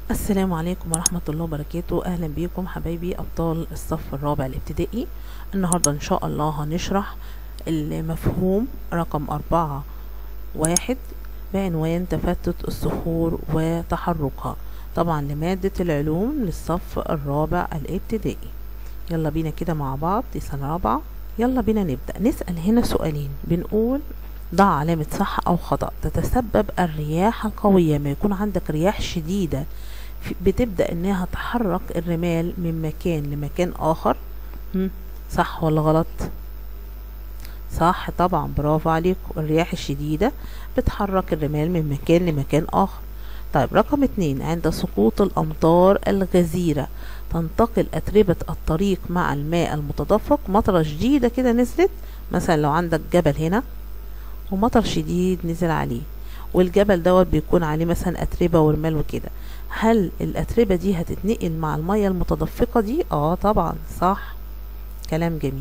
السلام عليكم ورحمة الله وبركاته أهلا بيكم حبايبي أبطال الصف الرابع الابتدائي النهاردة إن شاء الله هنشرح المفهوم رقم أربعة واحد بعنوان تفتت الصخور وتحركها طبعا لمادة العلوم للصف الرابع الابتدائي يلا بينا كده مع بعض دي سنة رابعة يلا بينا نبدأ نسأل هنا سؤالين بنقول ضع علامة صح أو خطأ تتسبب الرياح القوية ما يكون عندك رياح شديدة بتبدأ إنها تحرك الرمال من مكان لمكان آخر صح ولا غلط صح طبعا برافو عليكم الرياح الشديدة بتحرك الرمال من مكان لمكان آخر طيب رقم اتنين عند سقوط الأمطار الغزيرة تنتقل أتربة الطريق مع الماء المتدفق مطرة شديدة كده نزلت مثلا لو عندك جبل هنا ومطر شديد نزل عليه والجبل دوت بيكون عليه مثلا أتربة ورمال وكده هل الأتربة دي هتتنقل مع المية المتدفقة دي؟ اه طبعا صح كلام جميل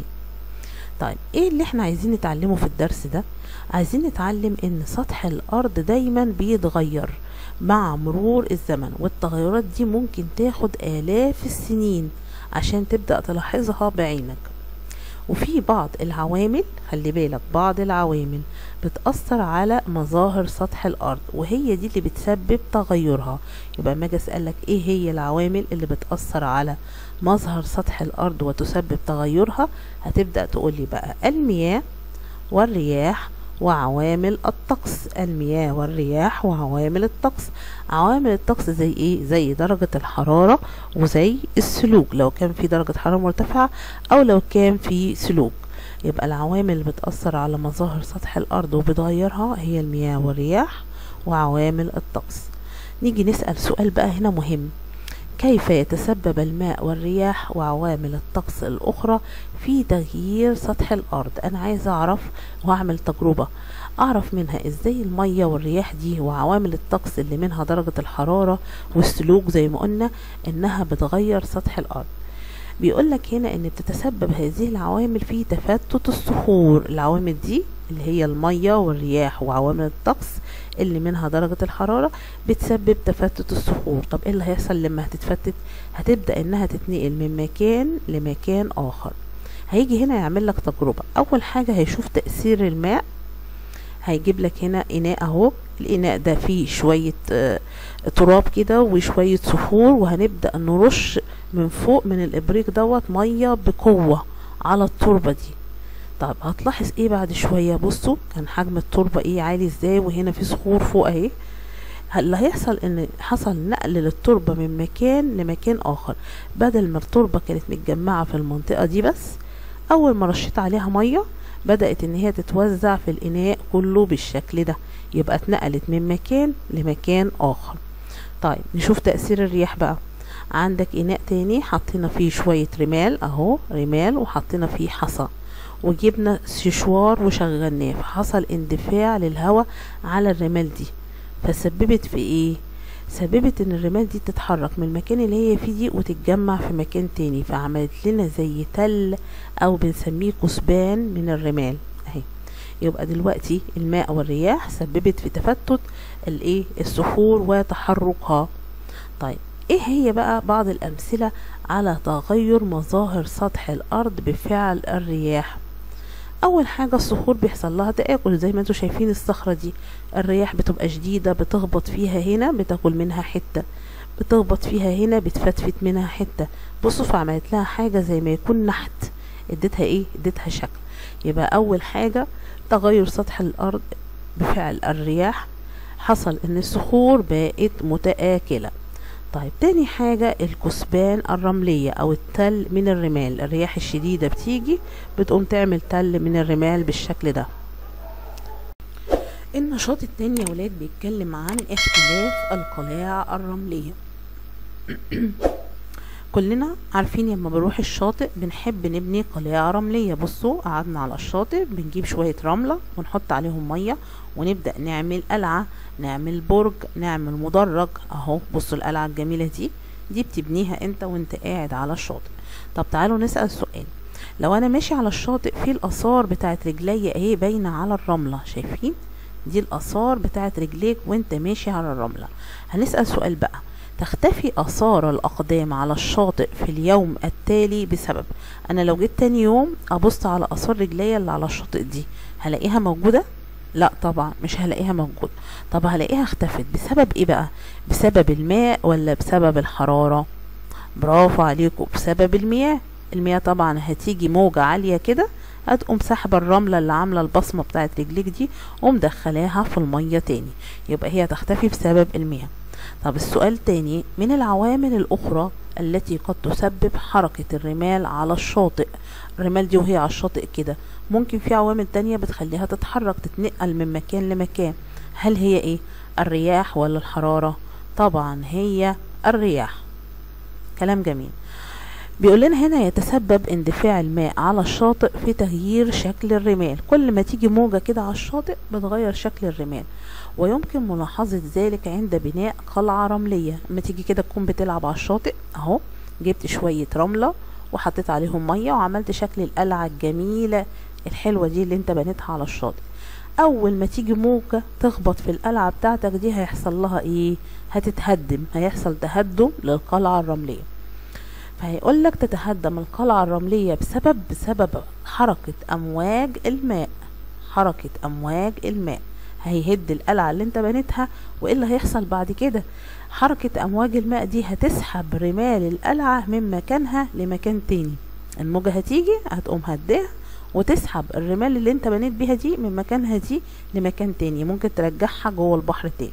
طيب ايه اللي احنا عايزين نتعلمه في الدرس ده عايزين نتعلم ان سطح الارض دايما بيتغير مع مرور الزمن والتغيرات دي ممكن تاخد آلاف السنين عشان تبدأ تلاحظها بعينك وفي بعض العوامل خلي بالك بعض العوامل بتأثر على مظاهر سطح الأرض وهي دي اللي بتسبب تغيرها يبقى ما اجي اسألك ايه هي العوامل اللي بتأثر على مظهر سطح الأرض وتسبب تغيرها هتبدأ تقولي بقى المياه والرياح وعوامل الطقس المياه والرياح وعوامل الطقس عوامل الطقس زي ايه زي درجة الحرارة وزي السلوك لو كان في درجة حرارة مرتفعة او لو كان في سلوك يبقى العوامل اللي بتأثر على مظاهر سطح الأرض وبتغيرها هي المياه والرياح وعوامل الطقس نيجي نسأل سؤال بقى هنا مهم كيف يتسبب الماء والرياح وعوامل الطقس الأخرى في تغيير سطح الأرض أنا عايزة أعرف وأعمل تجربة أعرف منها إزاي المية والرياح دي وعوامل الطقس اللي منها درجة الحرارة والسلوك زي ما قلنا إنها بتغير سطح الأرض بيقولك هنا ان بتتسبب هذه العوامل في تفتت الصخور العوامل دي اللي هي المية والرياح وعوامل الطقس اللي منها درجة الحرارة بتسبب تفتت الصخور طب ايه اللي هيحصل لما هتتفتت هتبدأ انها تتنقل من مكان لمكان اخر هيجي هنا يعمل لك تجربة اول حاجة هيشوف تأثير الماء هيجيب لك هنا اناء اهو الاناء ده فيه شوية آه تراب كده وشوية صخور وهنبدأ نرش من فوق من الابريق دوت مية بقوة على التربة دي طب هتلاحظ ايه بعد شوية بصوا كان حجم التربة ايه عالي ازاي وهنا في صخور فوق اهي اللي هيحصل ان حصل نقل للتربة من مكان لمكان اخر بدل ما التربة كانت متجمعة في المنطقة دي بس اول ما رشيت عليها مية بدأت ان هي تتوزع في الاناء كله بالشكل ده يبقى اتنقلت من مكان لمكان اخر طيب نشوف تأثير الرياح بقى عندك اناء تاني حطينا فيه شوية رمال اهو رمال وحطينا فيه حصى وجبنا سشوار وشغلناه فحصل اندفاع للهواء على الرمال دي فسببت في ايه سببت ان الرمال دي تتحرك من المكان اللي هي فيه دي وتتجمع في مكان تاني فعملت لنا زي تل او بنسميه كثبان من الرمال اهي يبقى دلوقتي الماء والرياح سببت في تفتت الايه الصخور وتحركها طيب ايه هي بقى بعض الامثلة على تغير مظاهر سطح الارض بفعل الرياح اول حاجة الصخور بيحصل لها تآكل زي ما انتوا شايفين الصخرة دي الرياح بتبقى شديدة بتخبط فيها هنا بتاكل منها حتة بتخبط فيها هنا بتفتفت منها حتة بصوا فعملت لها حاجة زي ما يكون نحت اديتها ايه اديتها شكل يبقى اول حاجة تغير سطح الارض بفعل الرياح حصل ان الصخور بقت متآكلة طيب تاني حاجة الكثبان الرملية أو التل من الرمال الرياح الشديدة بتيجي بتقوم تعمل تل من الرمال بالشكل ده النشاط التاني يا ولاد بيتكلم عن اختلاف القلاع الرملية كلنا عارفين لما بنروح الشاطئ بنحب نبني قلاع رملية بصوا قعدنا على الشاطئ بنجيب شوية رملة ونحط عليهم مية ونبدأ نعمل قلعة نعمل برج نعمل مدرج اهو بصوا القلعة الجميلة دي دي بتبنيها انت وانت قاعد على الشاطئ طب تعالوا نسأل سؤال لو انا ماشي على الشاطئ في الاثار بتاعت رجلي اهي باينة على الرملة شايفين دي الاثار بتاعت رجليك وانت ماشي على الرملة هنسأل سؤال بقى تختفي آثار الأقدام على الشاطئ في اليوم التالي بسبب أنا لو جيت تاني يوم أبص على آثار رجليا اللي على الشاطئ دي هلاقيها موجودة؟ لا طبعا مش هلاقيها موجودة طب هلاقيها اختفت بسبب ايه بقى بسبب الماء ولا بسبب الحرارة برافو عليكم بسبب المياه المياه طبعا هتيجي موجة عالية كده هتقوم سحبة الرملة اللي عاملة البصمة بتاعت رجليك دي ومدخلاها في المية تاني يبقى هي تختفي بسبب المياه طب السؤال تاني من العوامل الأخرى التي قد تسبب حركة الرمال على الشاطئ الرمال دي وهي على الشاطئ كده ممكن في عوامل تانية بتخليها تتحرك تتنقل من مكان لمكان هل هي ايه الرياح ولا الحرارة طبعا هي الرياح كلام جميل بيقول لنا هنا يتسبب اندفاع الماء على الشاطئ في تغيير شكل الرمال كل ما تيجي موجة كده على الشاطئ بتغير شكل الرمال ويمكن ملاحظة ذلك عند بناء قلعة رملية لما تيجي كده تكون بتلعب على الشاطئ اهو جبت شوية رملة وحطيت عليهم مية وعملت شكل القلعة الجميلة الحلوة دي اللي انت بنيتها على الشاطئ اول ما تيجي موجة تخبط في القلعة بتاعتك دي هيحصل لها ايه هتتهدم هيحصل تهدم للقلعة الرملية فهيقول لك تتهدم القلعة الرملية بسبب بسبب حركة أمواج الماء حركة أمواج الماء هيهد القلعة اللي انت بنيتها وايه اللي هيحصل بعد كده حركة أمواج الماء دي هتسحب رمال القلعة من مكانها لمكان تاني الموجة هتيجي هتقوم هداها وتسحب الرمال اللي انت بنيت بيها دي من مكانها دي لمكان تاني ممكن ترجعها جوه البحر تاني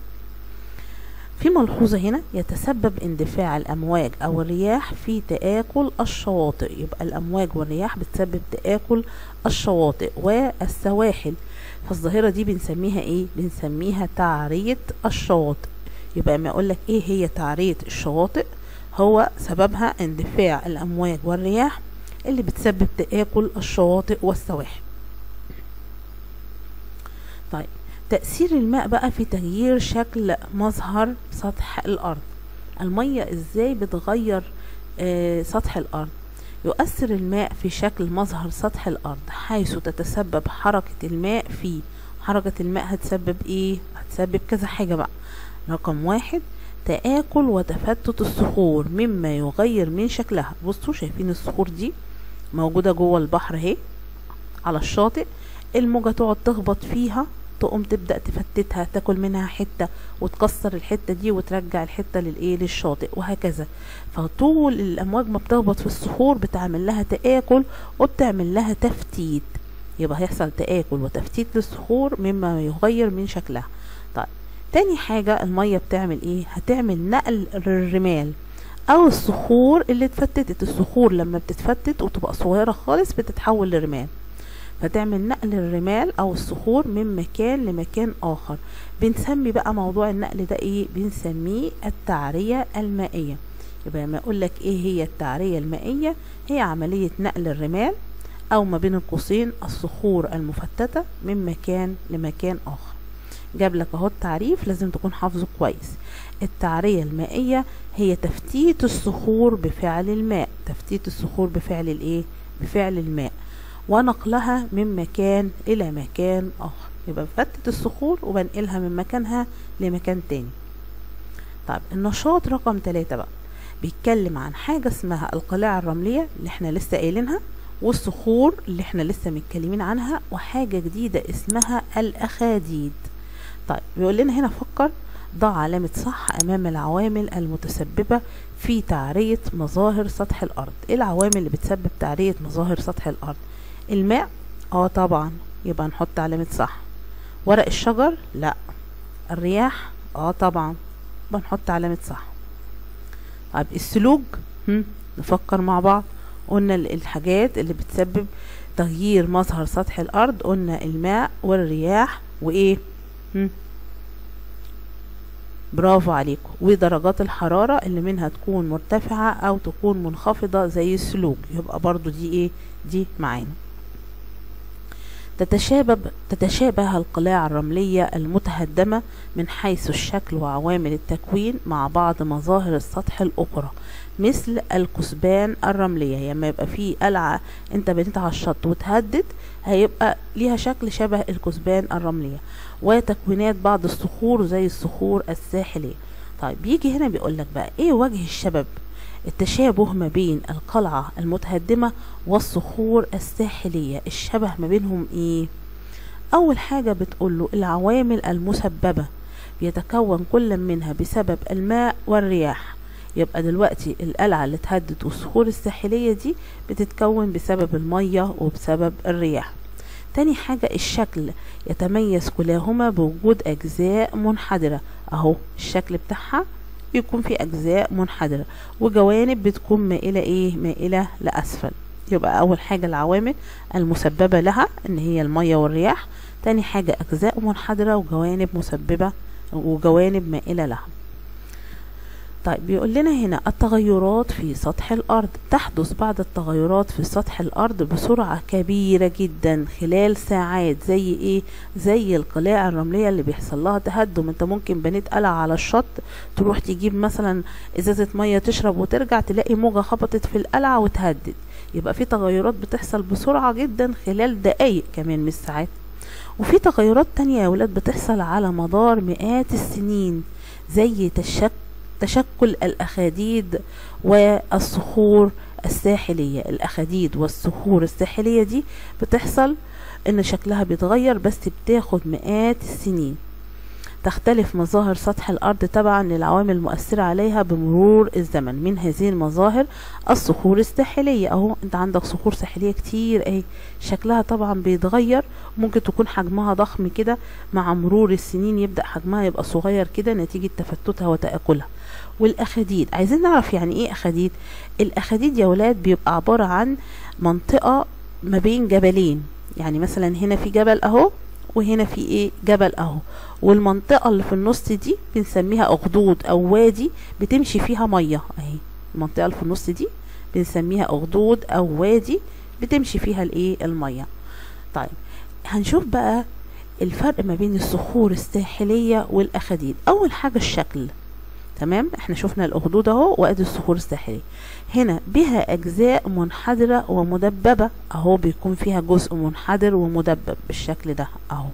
في ملحوظة هنا يتسبب اندفاع الأمواج أو الرياح في تآكل الشواطئ يبقى الأمواج والرياح بتسبب تآكل الشواطئ والسواحل فالظاهرة دي بنسميها ايه بنسميها تعرية الشواطئ يبقى ما اقولك ايه هي تعرية الشواطئ هو سببها اندفاع الأمواج والرياح اللي بتسبب تآكل الشواطئ والسواحل طيب تأثير الماء بقى في تغيير شكل مظهر سطح الأرض المية ازاي بتغير آه سطح الأرض يؤثر الماء في شكل مظهر سطح الأرض حيث تتسبب حركة الماء فيه حركة الماء هتسبب ايه هتسبب كذا حاجة بقى رقم واحد تآكل وتفتت الصخور مما يغير من شكلها بصوا شايفين الصخور دي موجودة جوه البحر اهي على الشاطئ الموجة تقعد تخبط فيها تقوم تبدأ تفتتها تاكل منها حتة وتكسر الحتة دي وترجع الحتة للايه للشاطئ وهكذا فطول الأمواج ما بتخبط في الصخور بتعمل لها تآكل وبتعمل لها تفتيت يبقى هيحصل تآكل وتفتيت للصخور مما يغير من شكلها طيب تاني حاجة المية بتعمل ايه هتعمل نقل الرمال او الصخور اللي اتفتتت الصخور لما بتتفتت وتبقى صغيرة خالص بتتحول لرمال فتعمل نقل الرمال او الصخور من مكان لمكان اخر بنسمي بقى موضوع النقل ده ايه بنسميه التعرية المائية يبقى لما اقول لك ايه هي التعرية المائية هي عملية نقل الرمال او ما بين القوسين الصخور المفتتة من مكان لمكان اخر جاب لك اهو التعريف لازم تكون حافظه كويس التعرية المائية هي تفتيت الصخور بفعل الماء تفتيت الصخور بفعل الايه بفعل الماء ونقلها من مكان الى مكان اخر يبقى بفتت الصخور وبنقلها من مكانها لمكان تاني طيب النشاط رقم ثلاثة بقى بيتكلم عن حاجة اسمها القلاع الرملية اللي احنا لسه قايلينها والصخور اللي احنا لسه متكلمين عنها وحاجة جديدة اسمها الأخاديد طيب بيقول لنا هنا فكر ضع علامة صح أمام العوامل المتسببة في تعرية مظاهر سطح الأرض إيه العوامل اللي بتسبب تعرية مظاهر سطح الأرض الماء اه طبعا يبقى نحط علامة صح ورق الشجر لا الرياح اه طبعا يبقى نحط علامة صح طيب السلوج هم. نفكر مع بعض قلنا الحاجات اللي بتسبب تغيير مظهر سطح الأرض قلنا الماء والرياح وإيه هم. برافو عليكم ودرجات الحرارة اللي منها تكون مرتفعة أو تكون منخفضة زي السلوج يبقى برضو دي إيه دي معانا تتشابه تتشابه القلاع الرملية المتهدمة من حيث الشكل وعوامل التكوين مع بعض مظاهر السطح الأخرى مثل الكثبان الرملية لما يبقى في قلعة انت بنيتها على الشط وتهدد هيبقى ليها شكل شبه الكثبان الرملية وتكوينات بعض الصخور زي الصخور الساحلية طيب بيجي هنا بيقول لك بقى ايه وجه الشباب التشابه ما بين القلعة المتهدمة والصخور الساحلية الشبه ما بينهم ايه اول حاجة بتقوله العوامل المسببة بيتكون كل منها بسبب الماء والرياح يبقى دلوقتي القلعة اللي اتهدت والصخور الساحلية دي بتتكون بسبب المية وبسبب الرياح تاني حاجة الشكل يتميز كلاهما بوجود أجزاء منحدرة أهو الشكل بتاعها يكون في أجزاء منحدرة وجوانب بتكون مائلة إيه مائلة لأسفل يبقى أول حاجة العوامل المسببة لها إن هي المية والرياح تاني حاجة أجزاء منحدرة وجوانب مسببة وجوانب مائلة لها طيب بيقول لنا هنا التغيرات في سطح الأرض تحدث بعض التغيرات في سطح الأرض بسرعة كبيرة جدا خلال ساعات زي ايه زي القلاع الرملية اللي بيحصل لها تهدم انت ممكن بنيت قلعة على الشط تروح تجيب مثلا ازازة مية تشرب وترجع تلاقي موجة خبطت في القلعة وتهدد يبقى في تغيرات بتحصل بسرعة جدا خلال دقايق كمان مش ساعات وفي تغيرات تانية يا ولاد بتحصل على مدار مئات السنين زي تشكل تشكل الأخاديد والصخور الساحلية الأخاديد والصخور الساحلية دي بتحصل إن شكلها بيتغير بس بتاخد مئات السنين تختلف مظاهر سطح الأرض تبعا للعوامل المؤثرة عليها بمرور الزمن من هذه المظاهر الصخور الساحلية أهو أنت عندك صخور ساحلية كتير أهي شكلها طبعا بيتغير ممكن تكون حجمها ضخم كده مع مرور السنين يبدأ حجمها يبقى صغير كده نتيجة تفتتها وتآكلها والأخاديد عايزين نعرف يعني إيه أخاديد الأخاديد يا ولاد بيبقى عبارة عن منطقة ما بين جبلين يعني مثلا هنا في جبل أهو وهنا في ايه جبل اهو والمنطقة اللي في النص دي بنسميها اخدود او وادي بتمشي فيها مية اهي المنطقة اللي في النص دي بنسميها اخدود او وادي بتمشي فيها الايه المية طيب هنشوف بقى الفرق ما بين الصخور الساحلية والاخاديد اول حاجة الشكل تمام احنا شفنا الاخدود اهو وادي الصخور الساحلية هنا بها اجزاء منحدرة ومدببة اهو بيكون فيها جزء منحدر ومدبب بالشكل ده اهو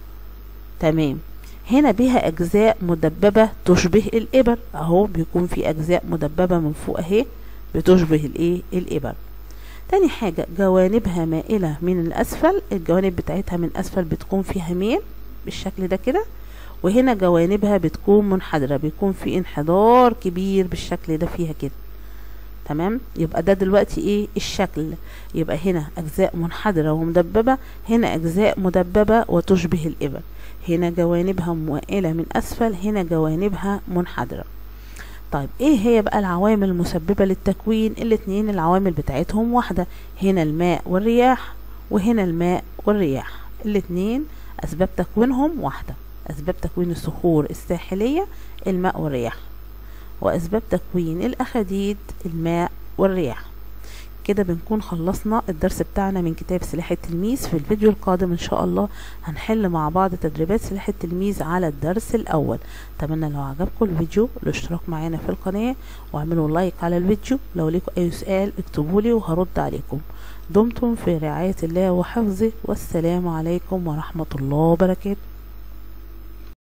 تمام هنا بها اجزاء مدببة تشبه الابر اهو بيكون في اجزاء مدببة من فوق اهي بتشبه الايه الابر تاني حاجة جوانبها مائلة من الاسفل الجوانب بتاعتها من اسفل بتكون فيها ميل بالشكل ده كده وهنا جوانبها بتكون منحدرة بيكون في انحدار كبير بالشكل ده فيها كده تمام يبقى ده دلوقتي ايه الشكل يبقى هنا اجزاء منحدرة ومدببة هنا اجزاء مدببة وتشبه الابر هنا جوانبها موائلة من اسفل هنا جوانبها منحدرة طيب ايه هي بقى العوامل المسببة للتكوين الاتنين العوامل بتاعتهم واحدة هنا الماء والرياح وهنا الماء والرياح الاتنين اسباب تكوينهم واحدة اسباب تكوين الصخور الساحلية الماء والرياح وأسباب تكوين الأخاديد الماء والرياح كده بنكون خلصنا الدرس بتاعنا من كتاب سلاح التلميذ في الفيديو القادم إن شاء الله هنحل مع بعض تدريبات سلاح التلميذ على الدرس الأول أتمنى لو عجبكم الفيديو الاشتراك معانا في القناة واعملوا لايك على الفيديو لو لكم أي سؤال اكتبولي وهرد عليكم دمتم في رعاية الله وحفظه والسلام عليكم ورحمة الله وبركاته